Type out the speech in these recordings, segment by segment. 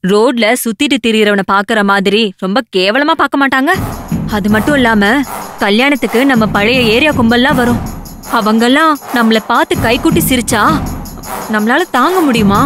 ரோட்ல சுத்திட்டு திரியறவனை பாக்குற மாதிரி ரொம்ப கேவலமா பார்க்க மாட்டாங்க அது மட்டும் இல்லாம கல்யாணத்துக்கு நம்ம பழைய ஏரியா கும்பல்லாம் வரும் அவங்கெல்லாம் நம்மள பார்த்து கைக்குட்டி சிரிச்சா நம்மளால தாங்க முடியுமா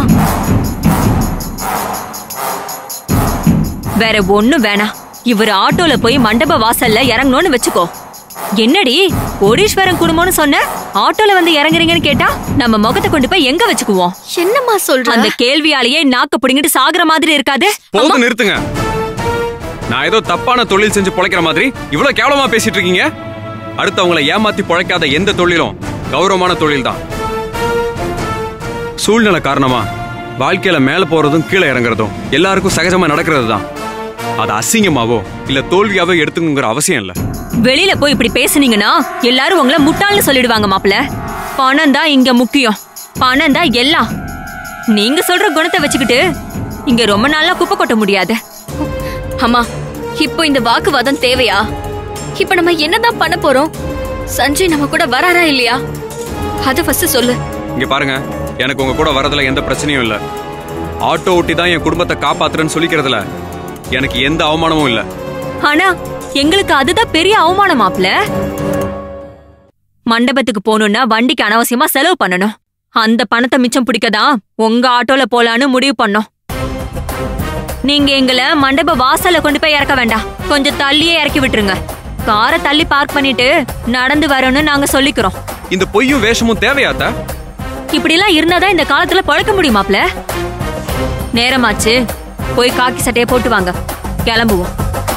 வேற ஒண்ணும் வேணாம் இவர் ஆட்டோல போய் மண்டப வாசல்ல இறங்கணும்னு வச்சுக்கோ என்னடி கோடீஸ்வரன் குடும்பம்னு சொன்ன ஆட்டோல வந்து இறங்குறீங்கன்னு கேட்டா நம்ம முகத்தை கொண்டு போய் எங்க வச்சுக்குவோம் என்னம்மா சொல்ற அந்த கேள்வியாலேயே நாக்க பிடிங்கிட்டு சாகுற மாதிரி இருக்காது போதும் நிறுத்துங்க நான் ஏதோ தப்பான தொழில் செஞ்சு பொழைக்கிற மாதிரி இவ்வளவு கேவலமா பேசிட்டு இருக்கீங்க அடுத்தவங்களை ஏமாத்தி பொழைக்காத எந்த தொழிலும் கௌரவமான தொழில் தான் சூழ்நிலை காரணமா வாழ்க்கையில மேல போறதும் கீழே இறங்குறதும் எல்லாருக்கும் சகஜமா நடக்கிறது தான் அது அசிங்கமாவோ இல்ல தோல்வியாவோ எடுத்துங்கிற அவசியம் இல்ல வெளியில போய் இப்படி பேசுனீங்கன்னா எல்லாரும் உங்களை முட்டாள்னு சொல்லிடுவாங்க மாப்ள பணம் தான் இங்க முக்கியம் பணம் தான் எல்லாம் நீங்க சொல்ற குணத்தை வச்சுக்கிட்டு இங்க ரொம்ப நாளா குப்பை கொட்ட முடியாது அம்மா இப்போ இந்த வாக்குவாதம் தேவையா இப்ப நம்ம என்னதான் பண்ண போறோம் சஞ்சய் நம்ம கூட வராரா இல்லையா அத ஃபர்ஸ்ட் சொல்லு இங்க பாருங்க எனக்கு உங்க கூட வரதுல எந்த பிரச்சனையும் இல்ல ஆட்டோ ஓட்டி தான் என் குடும்பத்தை காப்பாத்துறேன்னு சொல்லிக்கிறதுல எனக்கு எந்த அவமானமும் இல்ல ஆனா எங்களுக்கு அதுதான் பெரிய அவமானம் மாப்ள மண்டபத்துக்கு போகணும்னா வண்டிக்கு அனாவசியமா செலவு பண்ணணும் அந்த பணத்தை மிச்சம் பிடிக்கதான் உங்க ஆட்டோல போலான்னு முடிவு பண்ணோம் நீங்க எங்களை மண்டப வாசல்ல கொண்டு போய் இறக்க வேண்டாம் கொஞ்சம் தள்ளியே இறக்கி விட்டுருங்க காரை தள்ளி பார்க் பண்ணிட்டு நடந்து வரணும்னு நாங்க சொல்லிக்கிறோம் இந்த பொய்யும் வேஷமும் தேவையாத்தா இப்படிலாம் இருந்தாதான் இந்த காலத்துல பழக்க முடியுமாப்ல நேரமாச்சு போய் காக்கி சட்டையை போட்டு வாங்க கிளம்புவோம்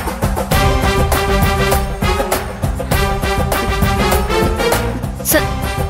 ச-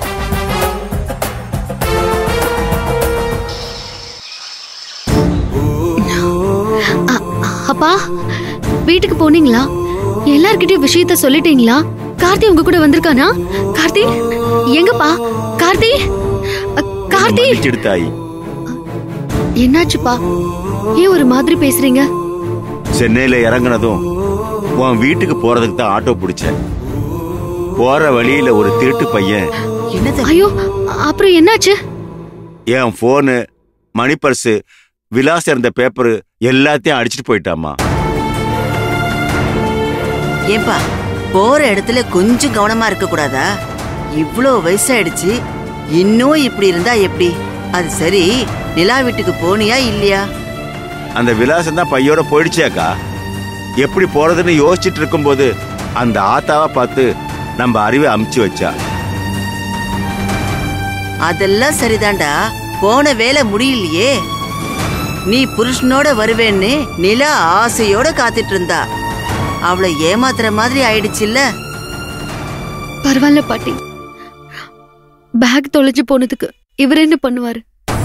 அ- அப்பா வீட்டுக்கு போனீங்களா எல்லார்கிட்டயும் விஷயத்த சொல்லிட்டீங்களா கார்த்தி உங்க கூட வந்திருக்கானா கார்த்தி எங்கப்பா கார்த்தி அ, கார்த்தி எடுத்தாய் என்னாச்சுப்பா ஏன் ஒரு மாதிரி பேசுறீங்க சென்னையில இறங்குனதும் உன் வீட்டுக்கு போறதுக்கு தான் ஆட்டோ பிடிச்சேன் போற வழியில ஒரு திருட்டு பையன் ஐயோ அப்புறம் என்னாச்சு என் போனு மணி பர்ஸு விலாசம் இருந்த பேப்பர் எல்லாத்தையும் அடிச்சிட்டு போயிட்டாமா ஏன்பா போற இடத்துல கொஞ்சம் கவனமா இருக்க கூடாதா இவ்ளோ வயசாயிடுச்சு இன்னும் இப்படி இருந்தா எப்படி அது சரி நிலா வீட்டுக்கு போனியா இல்லையா அந்த விலாசம் தான் பையோட போயிடுச்சேக்கா எப்படி போறதுன்னு யோசிச்சுட்டு இருக்கும்போது அந்த ஆத்தாவை பார்த்து நம்ம அறிவை அமுச்சு வச்சா அதெல்லாம் சரிதான்டா போன வேலை முடியலையே நீ புருஷனோட வருவேன்னு நிலா ஆசையோட காத்துட்டு இருந்தா அவளை ஏமாத்துற மாதிரி ஆயிடுச்சுல்ல பரவாயில்ல பாட்டி பேக் தொலைஞ்சு போனதுக்கு இவர் என்ன பண்ணுவாரு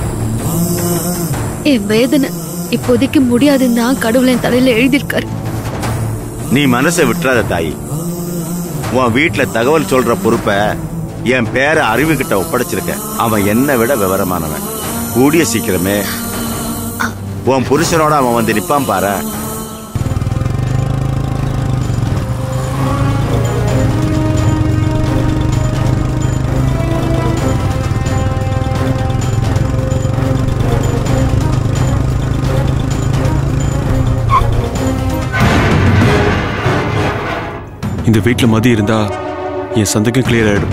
என் வேதனை இப்போதைக்கு முடியாதுன்னு தான் கடவுள் என் தலையில எழுதியிருக்காரு நீ மனசை விட்டுறாத தாயி உன் வீட்டுல தகவல் சொல்ற பொறுப்பை என் பேர அறிவுகிட்ட ஒப்படைச்சிருக்க அவன் என்னை விட விவரமானவன் கூடிய சீக்கிரமே உன் புருஷனோட அவன் வந்து நிப்பான் பாரு இந்த வீட்டுல மதி இருந்தா என் சந்தேகம் கிளியர் ஆயிடும்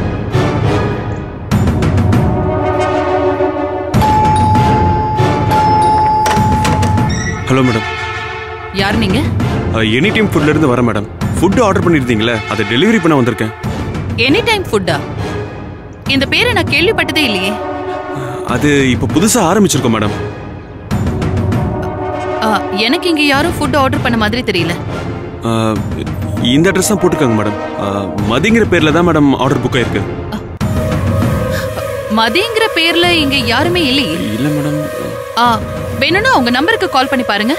ஹலோ மேடம் யார் நீங்க எனி டைம் ஃபுட்ல இருந்து வரேன் மேடம் ஃபுட் ஆர்டர் பண்ணிருந்தீங்களே அதை டெலிவரி பண்ண வந்திருக்கேன் எனி டைம் ஃபுட்டா இந்த பேரை நான் கேள்விப்பட்டதே இல்லையே அது இப்போ புதுசா ஆரம்பிச்சிருக்கோம் மேடம் ஆ, எனக்கு இங்க யாரும் ஃபுட் ஆர்டர் பண்ண மாதிரி தெரியல ஆஹ், இந்த அட்ரஸ் தான் போட்டுக்கோங்க மேடம் ஆஹ், மதிங்கிற பேர்ல தான் மேடம் ஆர்டர் புக் ஆயிருக்கு மதிங்கிற பேர்ல இங்க யாருமே இல்லையே இல்ல மேடம் ஆ வேணும்னா உங்க நம்பருக்கு கால் பண்ணி பாருங்க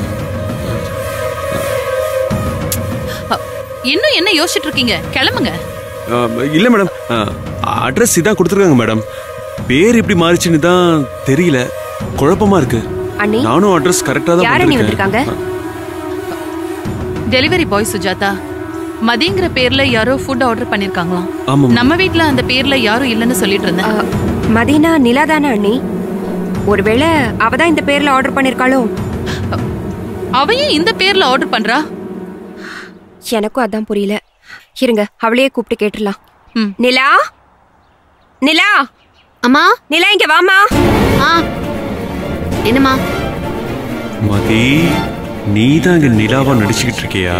அ, இன்னும் என்ன யோசிச்சுட்டு இருக்கீங்க கிளம்புங்க ஆஹ், இல்ல மேடம் அட்ரஸ் இதான் கொடுத்துருக்காங்க மேடம் பேர் இப்படி மாறிச்சுன்னு தான் தெரியல குழப்பமா இருக்கு அண்ணி நானும் அட்ரஸ் கரெக்டா தான் யார் அண்ணி வந்திருக்கேன். வந்திருக்காங்க டெலிவரி பாய் சுஜாதா மதிங்கிற பேர்ல யாரோ ஃபுட் ஆர்டர் பண்ணிருக்காங்களாம் ஆமா நம்ம வீட்ல அந்த பேர்ல யாரும் இல்லைன்னு சொல்லிட்டு இருந்தேன் மதீனா நிலா தானே அண்ணி ஒருவேளை அவ தான் இந்த பேர்ல ஆர்டர் பண்ணிருக்காளோ அவ ஏன் இந்த பேர்ல ஆர்டர் பண்றா எனக்கும் அதான் புரியல இருங்க அவளையே கூப்பிட்டு கேட்டுடலாம் ம். நிலா நிலா அம்மா நிலா இங்க வாமா ஆ என்னம்மா மதி நீ தான் இங்க நிலாவா நடிச்சுக்கிட்டு இருக்கியா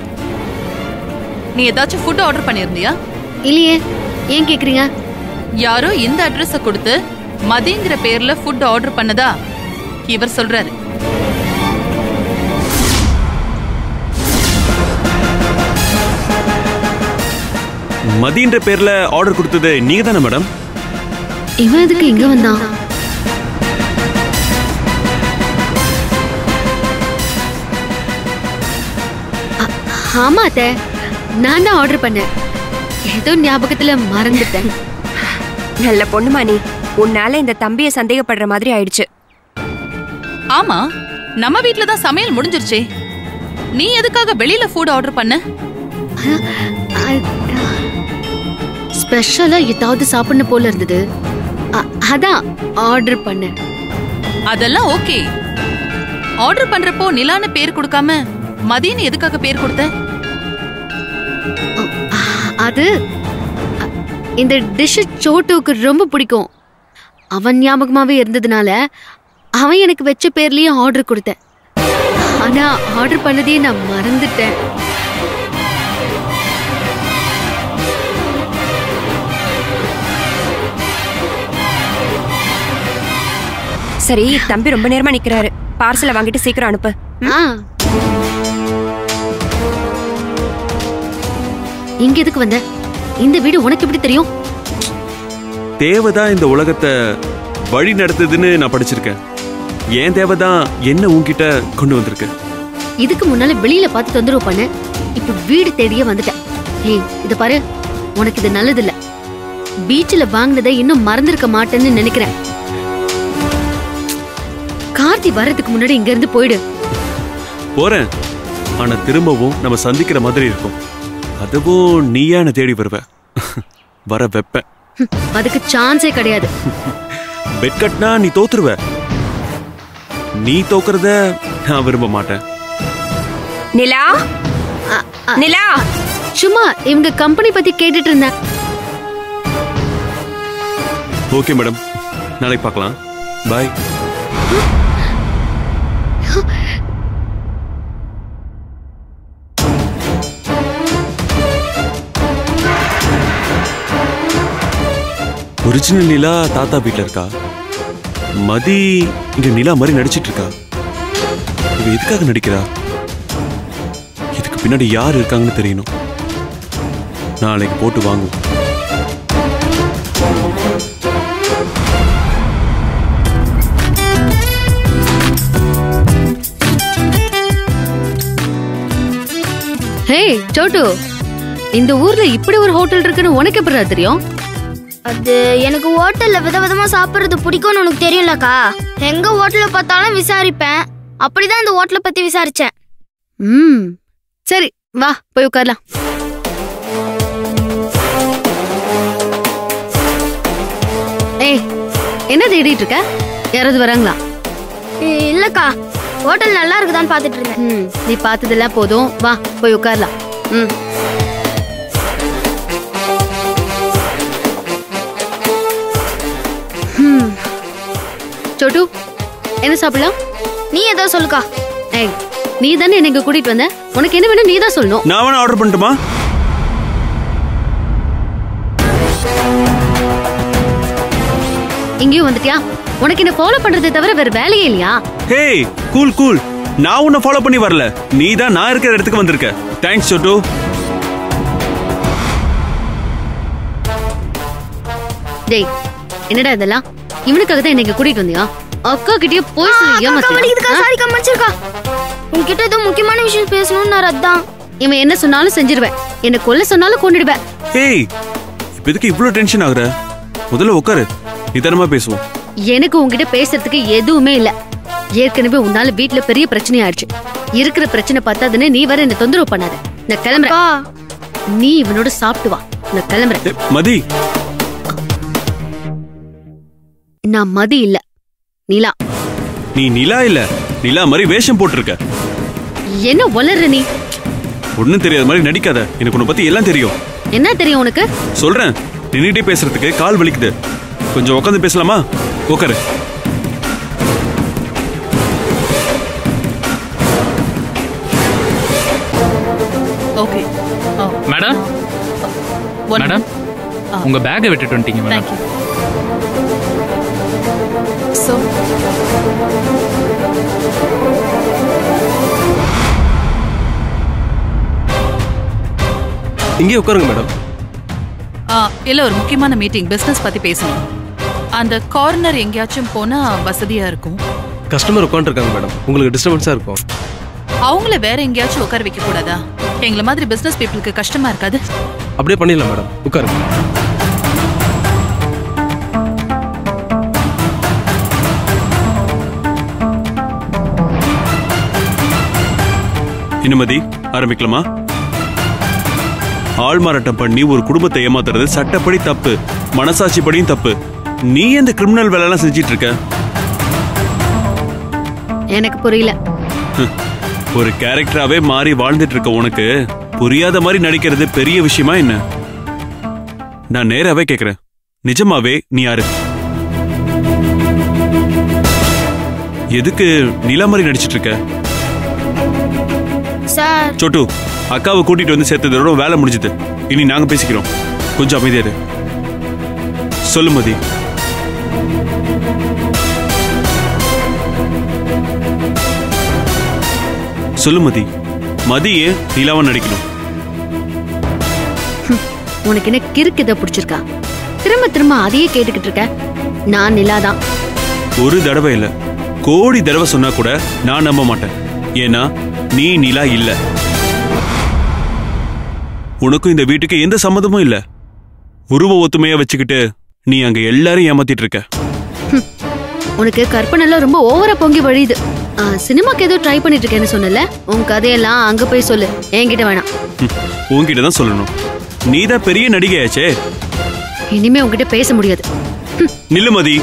நீ ஏதாச்சும் ஃபுட் ஆர்டர் பண்ணிருந்தியா இல்லையே ஏன் கேக்குறீங்க யாரோ இந்த அட்ரஸ கொடுத்து மதிங்கிற பேர்ல ஃபுட் ஆர்டர் பண்ணதா இவர் சொல்றாரு மதின்ற பேர்ல ஆர்டர் கொடுத்தது நீங்க தானே மேடம் இவன் எதுக்கு இங்க வந்தான் அ- ஆமா அத்தை நான் தான் ஆர்டர் பண்ணேன் ஏதோ ஞாபகத்துல மறந்துட்டேன் நல்ல பொண்ணுமா நீ உன்னால இந்த தம்பிய சந்தேகப்படுற மாதிரி ஆயிடுச்சு ஆமா நம்ம வீட்ல தான் சமையல் முடிஞ்சிருச்சே நீ எதுக்காக வெளியில ஃபுட் ஆர்டர் பண்ண ஸ்பெஷலா ஏதாவது சாப்பிடணும் போல இருந்தது அ- அதான் ஆர்டர் பண்ணேன் அதெல்லாம் ஓகே ஆர்டர் பண்றப்போ நிலான்னு பேர் கொடுக்காம மதின்னு எதுக்காக பேர் கொடுத்த அது அ, இந்த டிஷ் சோட்டுவுக்கு ரொம்ப பிடிக்கும் அவன் ஞாபகமாவே இருந்ததுனால அவன் எனக்கு வச்ச பேர்லயே ஆர்டர் கொடுத்தேன் ஆனா ஆர்டர் பண்ணதையே நான் மறந்துட்டேன் சரி தம்பி ரொம்ப நேரமா நிக்கிறாரு பார்சலை வாங்கிட்டு சீக்கிரம் அனுப்பு ஆ இங்க எதுக்கு வந்த இந்த வீடு உனக்கு எப்படி தெரியும் தேவைதான் இந்த உலகத்தை வழி நடத்துதுன்னு நான் படிச்சிருக்கேன் ஏன் தேவைதான் என்ன உன்கிட்ட கொண்டு வந்திருக்கு இதுக்கு முன்னால வெளியில பார்த்து தொந்தரவு பண்ண இப்ப வீடு தேடியே வந்துட்டேன் ஏய் இத பாரு உனக்கு இது நல்லது இல்ல பீச்சில் வாங்கினதை இன்னும் மறந்திருக்க மாட்டேன்னு நினைக்கிறேன் கார்த்தி வர்றதுக்கு முன்னாடி இங்க இருந்து போயிடு போறேன் ஆனா திரும்பவும் நம்ம சந்திக்கிற மாதிரி இருக்கும் அதுவும் நீயா என்னை தேடி வருவ வர வெப்ப ஹம், அதுக்கு சான்ஸே கிடையாது பெட் கட்னா நீ தோத்துருவ நீ தோக்குறத நான் விரும்ப மாட்டேன் நிலா அ- அ- நிலா சும்மா இவங்க கம்பெனி பத்தி கேட்டுட்டு இருந்தேன் ஓகே மேடம் நாளைக்கு பார்க்கலாம் பாய் ஒரிஜினல் நிலா தாத்தா வீட்ல இருக்கா மதி இங்க நிலா மாதிரி நடிச்சிட்டு இருக்கா இவ எதுக்காக நடிக்கிறா இதுக்கு பின்னாடி யார் இருக்காங்கன்னு தெரியணும் நாளைக்கு போட்டு வாங்குவோம் ஹே சோட்டு இந்த ஊர்ல இப்படி ஒரு ஹோட்டல் இருக்குன்னு உனக்கு எப்படிடா தெரியும் அது எனக்கு ஹோட்டல்ல விதவிதமா சாப்பிடுறது பிடிக்கும்னு உனக்கு தெரியும்லக்கா எங்க ஹோட்டல்ல பார்த்தாலும் விசாரிப்பேன் அப்படிதான் இந்த ஹோட்டலை பத்தி விசாரிச்சேன் ம் சரி வா போய் உட்காரலாம் ஏய் என்ன தேடிட்டு இருக்க யாராவது வராங்களா இ- இல்லக்கா ஹோட்டல் நல்லா இருக்குதான்னு பார்த்துட்டு இருந்தேன் ம் நீ பார்த்ததெல்லாம் போதும் வா போய் உட்காரலாம் ம் ம். சோட்டு என்ன சாப்பிடலாம் நீ ஏதோ சொல்லுக்கா ஏய் நீ தானே என்ன இங்க கூட்டிட்டு வந்த உனக்கு என்ன வேணும் நீ தான் சொல்லணும் நான் வேணா ஆர்டர் பண்ணட்டுமா இங்கேயும் வந்துட்டியா உனக்கு என்ன ஃபாலோ பண்றதை தவிர வேற வேலையே இல்லையா ஹேய் கூல் கூல் நான் உன்னை ஃபாலோ பண்ணி வரல நீ தான் நான் இருக்கிற இடத்துக்கு வந்திருக்க தேங்க்ஸ் சோட்டு டேய் என்னடா இதெல்லாம் இவனுக்காக தான் என்ன இங்க கூட்டிட்டு வந்தியா அக்கா கிட்டயே போய் சொல்லி வலிக்குதுக்கா ஏமாத்தியா சாரிக்கா மன்னிச்சிருக்கா உன்கிட்ட ஏதோ முக்கியமான விஷயம் பேசணும்னு நான் அதான் இவன் என்ன சொன்னாலும் செஞ்சிருவேன் என்ன கொல்ல சொன்னாலும் கொண்டுடுவேன் ஹேய் இப்ப எதுக்கு இவ்ளோ டென்ஷன் ஆகுற முதல்ல உட்காரு நிதானமா பேசுவோம் எனக்கு உன்கிட்ட பேசுறதுக்கு எதுவுமே இல்ல ஏற்கனவே உன்னால வீட்ல பெரிய பிரச்சனை ஆயிடுச்சு இருக்கிற பிரச்சனை பார்த்தாதுன்னு நீ வேற என்ன தொந்தரவு பண்ணாத நான் கிளம்புறேன் நீ இவனோட சாப்பிட்டு வா நான் கிளம்புறேன் ஏய், மதி நான் மதி இல்ல நிலா நீ நிலா இல்ல நிலா மாதிரி வேஷம் போட்டிருக்க என்ன வளர்ற நீ ஒண்ணும் தெரியாத மாதிரி நடிக்காத எனக்கு உன்னை பத்தி எல்லாம் தெரியும் என்ன தெரியும் உனக்கு சொல்றேன் நின்னுட்டே பேசுறதுக்கு கால் வலிக்குது கொஞ்சம் உட்காந்து பேசலாமா உட்காரு ஓகே மேடம் மேடம் உங்க பேக்கை விட்டுட்டு வந்துட்டீங்க மேடம் தேங்க்யூ ஸோ இங்கே உட்காருங்க மேடம் இல்ல ஒரு முக்கியமான மீட்டிங் பிசினஸ் பத்தி பேசணும் அந்த கார்னர் எங்கேயாச்சும் போனா வசதியா இருக்கும் கஸ்டமர் உட்காந்துருக்காங்க மேடம் உங்களுக்கு டிஸ்டர்பன்ஸாக இருக்கும் அவங்கள வேற எங்கேயாச்சும் உட்கார வைக்க கூடாதா எங்களை மாதிரி பிசினஸ் பீப்புளுக்கு கஷ்டமா இருக்காது அப்படியே பண்ணிடலாம் மேடம் உட்காருங்க இனுமதி ஆரம்பிக்கலாமா ஆள்மாறாட்டம் பண்ணி ஒரு குடும்பத்தை ஏமாத்துறது சட்டப்படி தப்பு மனசாட்சிப்படியும் தப்பு நீ இந்த கிரிமினல் வேலையெல்லாம் செஞ்சிட்டு இருக்க எனக்கு புரியல ஹம். ஒரு கேரக்டராவே மாறி வாழ்ந்துட்டு இருக்க உனக்கு புரியாத மாதிரி நடிக்கிறது பெரிய விஷயமா என்ன நான் நேராவே கேக்குறேன் நிஜமாவே நீ யாரு எதுக்கு நிலா மாதிரி நடிச்சிட்டு இருக்க சார் சோட்டு அக்காவை கூட்டிட்டு வந்து சேர்த்ததோட வேலை முடிஞ்சது இனி நாங்க பேசிக்கிறோம் கொஞ்சம் அமைதியா இரு சொல்லு மதி சொல்லு மதி மதி ஏன் நிலாவை நடிக்கணும் உனக்கு என்ன கிறுக்கு இதை பிடிச்சிருக்கா திரும்ப திரும்ப அதையே கேட்டுக்கிட்டு இருக்க நான் நிலா தான் ஒரு தடவை இல்ல கோடி தடவை சொன்னா கூட நான் நம்ப மாட்டேன் ஏன்னா நீ நிலா இல்ல உனக்கும் இந்த வீட்டுக்கு எந்த சம்மதமும் இல்ல உருவ ஒத்துமையா வச்சுக்கிட்டு நீ அங்க எல்லாரும் ஏமாத்திட்டு இருக்க உனக்கு கற்பனை எல்லாம் ரொம்ப ஓவரா பொங்கி வழியுது ஆ, சினிமாக்கு ஏதோ ட்ரை பண்ணிட்டு இருக்கேன்னு சொன்னல உன் கதையெல்லாம் அங்க போய் சொல்லு என்கிட்ட வேணாம் ம், உன்கிட்ட தான் சொல்லணும் நீதான் பெரிய நடிகையாச்சே இனிமே உன்கிட்ட பேச முடியாது நில்லுமதி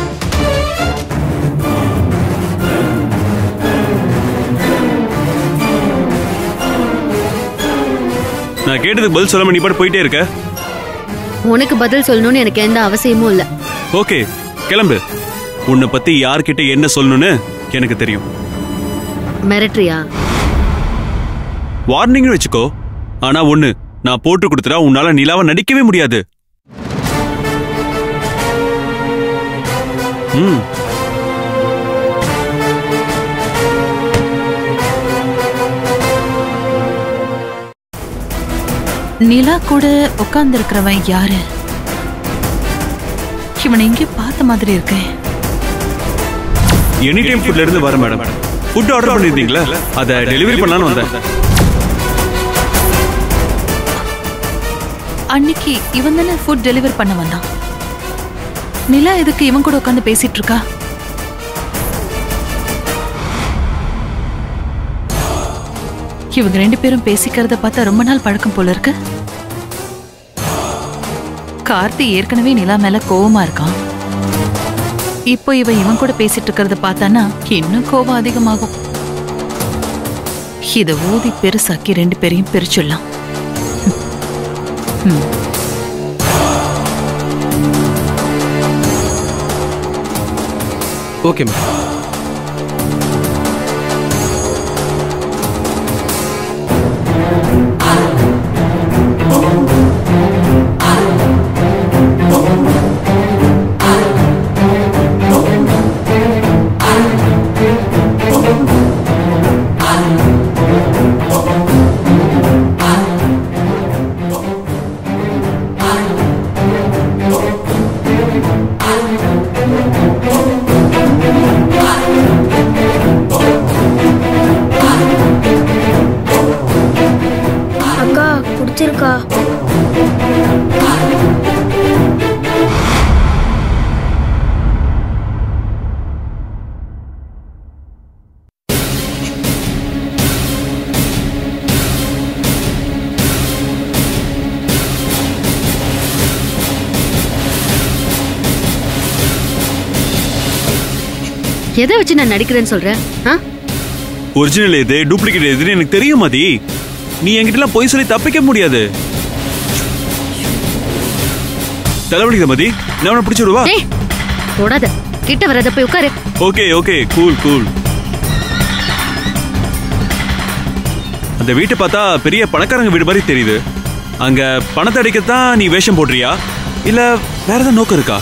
நான் கேட்டதுக்கு பதில் சொல்லாம நீ பாட்டு போயிட்டே இருக்க உனக்கு பதில் சொல்லணும்னு எனக்கு எந்த அவசியமும் இல்ல ஓகே கிளம்பு உன்னை பத்தி யார்கிட்ட என்ன சொல்லணும்னு எனக்கு தெரியும் மிரட்டுறியா வார்னிங்னு வச்சுக்கோ ஆனா ஒண்ணு நான் போட்டு கொடுத்துட்டா உன்னால நிலாவை நடிக்கவே முடியாது ம் நிலா கூட உட்கார்ந்து இருக்கிறவன் யாரு இவனை எங்கேயோ பார்த்த மாதிரி இருக்கேன் எனி டைம் ஃபுட்ல இருந்து வர மேடம் ஃபுட் ஆர்டர் பண்ணிருந்தீங்களா அதை டெலிவரி பண்ணலான்னு வந்தேன் அன்னைக்கு இவன் தானே ஃபுட் டெலிவர் பண்ண வந்தான் நிலா எதுக்கு இவன் கூட உட்காந்து பேசிட்டு இருக்கா இவங்க ரெண்டு பேரும் பேசிக்கிறத பார்த்தா ரொம்ப நாள் பழக்கம் போல இருக்கு கார்த்தி ஏற்கனவே நிலா மேல கோவமா இருக்கான் இப்போ இவன் இவன் கூட பேசிட்டு இருக்கிறத பார்த்தானா இன்னும் கோபம் அதிகமாகும் இத ஊதி பெருசாக்கி ரெண்டு பேரையும் பிரிச்சுடலாம் ம். ஓகே மேம் ஆ எதை வச்சு நான் நடிக்கிறேன்னு சொல்றேன் ஆ ஒரிஜினல் எது டூப்ளிகேட் எதுன்னு எனக்கு தெரியும் மதி நீ என்கிட்டலாம் போய் சொல்லி தப்பிக்க முடியாது தலைவலிக்குதா மதி நான் உன்னை பிடிச்சு விடுவா டேய் தொடாத கிட்ட வராத போய் உட்காரு ஓகே ஓகே கூல் கூல் அந்த வீட்டை பார்த்தா பெரிய பணக்காரங்க வீடு மாதிரி தெரியுது அங்க பணத்தை அடிக்கத்தான் நீ வேஷம் போடுறியா இல்ல வேற ஏதாவது நோக்கம் இருக்கா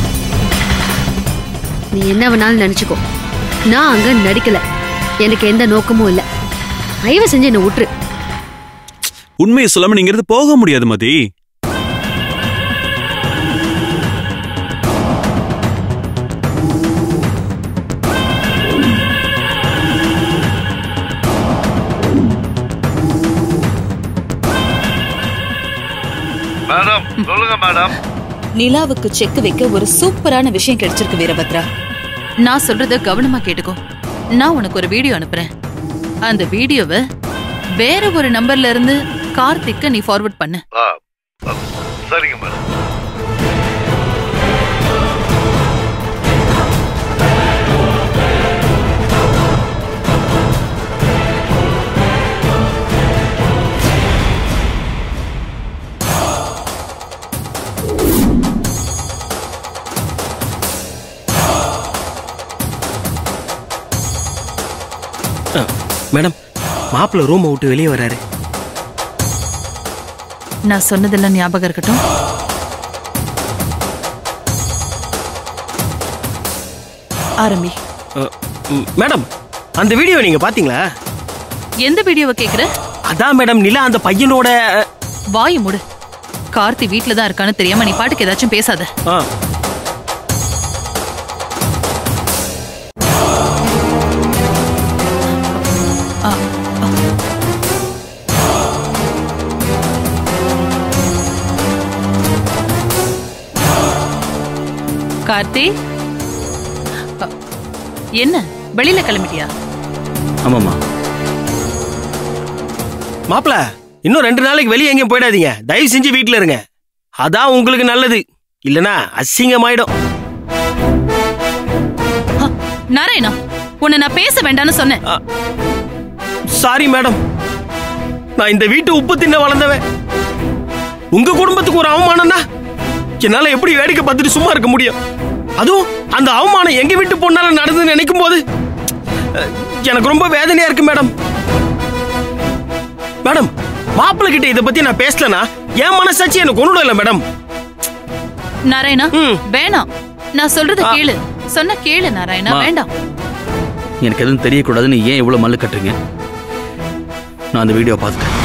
நீ என்ன வேணாலும் நினைச்சுக்கோ நான் அங்க நடிக்கல எனக்கு எந்த நோக்கமும் இல்ல தயவு செஞ்சு என்ன விட்டுரு உண்மையை சொல்லாம நீங்க இருந்து போக முடியாது மதி மேடம் சொல்லுங்க மேடம் நிலாவுக்கு செக் வைக்க ஒரு சூப்பரான விஷயம் கிடைச்சிருக்கு வீரபத்ரா நான் சொல்றத கவனமா கேட்டுக்கோ நான் உனக்கு ஒரு வீடியோ அனுப்புறேன் அந்த வீடியோவை வேற ஒரு நம்பர்ல இருந்து கார்த்திக்க நீ ஃபார்வர்ட் பண்ணு சரிங்க மேடம் மேடம் மாப்பிள்ள ரூமை விட்டு வெளியே வராரு நான் சொன்னதெல்லாம் ஞாபகம் இருக்கட்டும் ஆரம்பி அ, ம், மேடம் அந்த வீடியோ நீங்க பாத்தீங்களா எந்த வீடியோவை கேக்குற அதான் மேடம் நிலா அந்த பையனோட வாயை மூடு கார்த்தி வீட்ல தான் இருக்கான்னு தெரியாம நீ பாட்டுக்கு ஏதாச்சும் பேசாத ஆ, ஆ, ஆ. கார்த்தி அ, என்ன வெளியில கிளம்பிட்டியா ஆமாம்மா மாப்பிள இன்னும் ரெண்டு நாளைக்கு வெளியே எங்கேயும் போயிடாதீங்க தயவு செஞ்சு வீட்ல இருங்க அதான் உங்களுக்கு நல்லது இல்லனா அசிங்கமாயிடும் அ, நாராயணா உன்னை நான் பேச வேண்டாம்னு சொன்னேன் சாரி மேடம் நான் இந்த வீட்டு உப்பு தின்ன வளர்ந்தவன் உங்க குடும்பத்துக்கு ஒரு அவமானம்னா என்னால எப்படி வேடிக்கை பார்த்துட்டு சும்மா இருக்க முடியும் அதுவும் அந்த அவமானம் எங்க வீட்டு பொண்ணால நடந்து நினைக்கும் போது அஹ், எனக்கு ரொம்ப வேதனையா இருக்கு மேடம் மேடம் மாப்பிள்ளை கிட்ட இதை பத்தி நான் பேசலனா என் மனசாட்சி எனக்கு கொண்டு இல்லை மேடம் நாராயணா வேணாம் நான் சொல்றத கேளு சொன்ன கேளு நாராயணா மா. வேண்டாம் எனக்கு எதுவும் தெரியக்கூடாதுன்னு ஏன் இவ்வளவு மல்லு கட்டுறீங்க நான் அந்த வீடியோ பார்த்துட்டேன்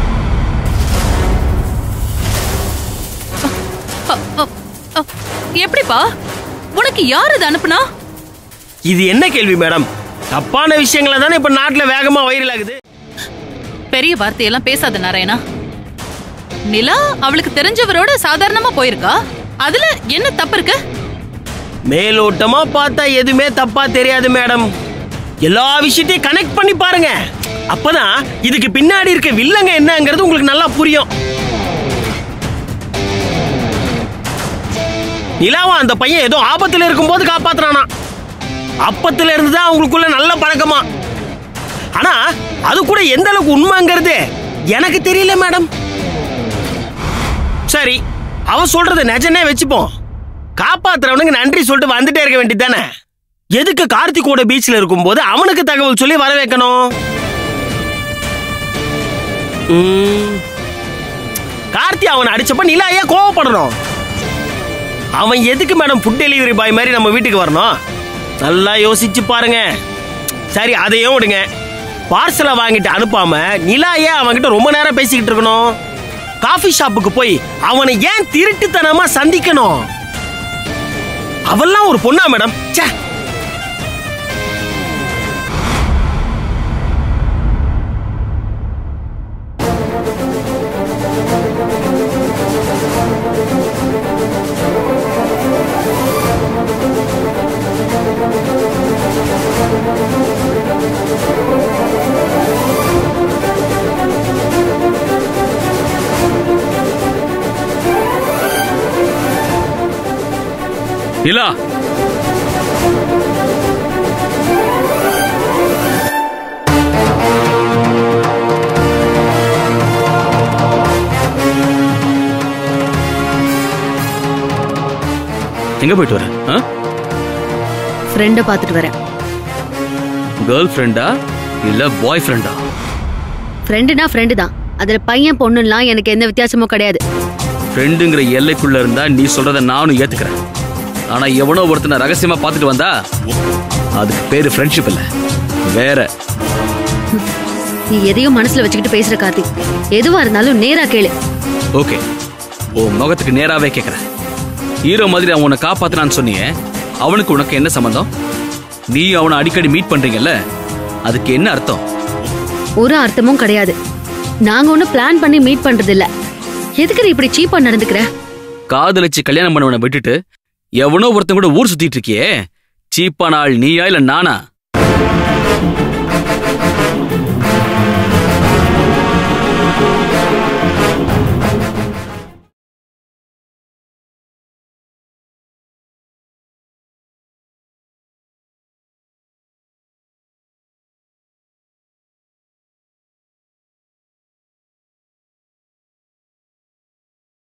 அ, அ, அ, எப்படிப்பா உனக்கு யார் இது அனுப்புனா இது என்ன கேள்வி மேடம் தப்பான விஷயங்களை தானே இப்ப நாட்டுல வேகமா வைரல் ஆகுது பெரிய வார்த்தையெல்லாம் பேசாத நாராயணா நிலா அவளுக்கு தெரிஞ்சவரோட சாதாரணமா போயிருக்கா அதுல என்ன தப்பு இருக்கு மேலோட்டமா பார்த்தா எதுவுமே தப்பா தெரியாது மேடம் எல்லா விஷயத்தையும் கனெக்ட் பண்ணி பாருங்க அப்பதான் இதுக்கு பின்னாடி இருக்க வில்லங்க என்னங்கிறது உங்களுக்கு நல்லா புரியும் நிலாவா அந்த பையன் ஏதோ ஆபத்துல இருக்கும்போது காப்பாத்துறானா அப்பத்துல இருந்து தான் அவங்களுக்குள்ள நல்ல பழக்கமா ஆனா அது கூட எந்த அளவுக்கு உண்மைங்கிறது எனக்கு தெரியல மேடம் சரி அவ சொல்றத நிஜனே வச்சுப்போம் காப்பாத்துறவனுக்கு நன்றி சொல்லிட்டு வந்துட்டே இருக்க வேண்டியதானே எதுக்கு கார்த்திகோட பீச்ல இருக்கும்போது அவனுக்கு தகவல் சொல்லி வர வைக்கணும் ம், கார்த்தி அவனை அடிச்சப்ப நிலா ஏன் கோவப்படணும் அவன் எதுக்கு மேடம் ஃபுட் டெலிவரி பாய் மாதிரி நம்ம வீட்டுக்கு வரணும் நல்லா யோசிச்சு பாருங்க சரி அதையும் விடுங்க பார்சலை வாங்கிட்டு அனுப்பாம நிலா ஏன் அவன்கிட்ட ரொம்ப நேரம் பேசிக்கிட்டு இருக்கணும் காஃபி ஷாப்புக்கு போய் அவனை ஏன் திருட்டுத்தனமா சந்திக்கணும் அவெல்லாம் ஒரு பொண்ணா மேடம் ச்சே நிலா எங்க போயிட்டு வர ஃப்ரெண்டை பார்த்துட்டு வரேன் கேர்ள் ஃப்ரெண்டா இல்ல பாய் ஃப்ரெண்டா ஃப்ரெண்டுனா ஃப்ரெண்டு தான் அதுல பையன் பொண்ணுலாம் எனக்கு எந்த வித்தியாசமும் கிடையாது ஃப்ரெண்டுங்கிற எல்லைக்குள்ள இருந்தா நீ சொல்றத நானும் ஏத்துக்கிறேன் ஆனா எவனோ ஒருத்தனை ரகசியமா பார்த்துட்டு வந்தா அதுக்கு பேரு ஃப்ரெண்ட்ஷிப் இல்ல வேற நீ எதையும் மனசுல வச்சுக்கிட்டு பேசுற கார்த்திக் எதுவா இருந்தாலும் நேரா கேளு ஓகே ஓ முகத்துக்கு நேராவே கேக்குறேன் ஹீரோ மாதிரி அவன் உன்னை காப்பாத்தினான்னு சொன்னியே அவனுக்கு உனக்கு என்ன சம்பந்தம் நீ அவனை அடிக்கடி மீட் பண்றீங்கல்ல அதுக்கு என்ன அர்த்தம் ஒரு அர்த்தமும் கிடையாது நாங்க ஒன்னும் பிளான் பண்ணி மீட் பண்றது இல்ல எதுக்கு நீ இப்படி சீப்பா நடந்துக்கிற காதலிச்சு கல்யாணம் பண்ணவனை விட்டுட்டு எவனோ ஒருத்தன் கூட ஊர் சுத்திட்டு இருக்கியே சீப்பான ஆள் நீயா இல்ல நானா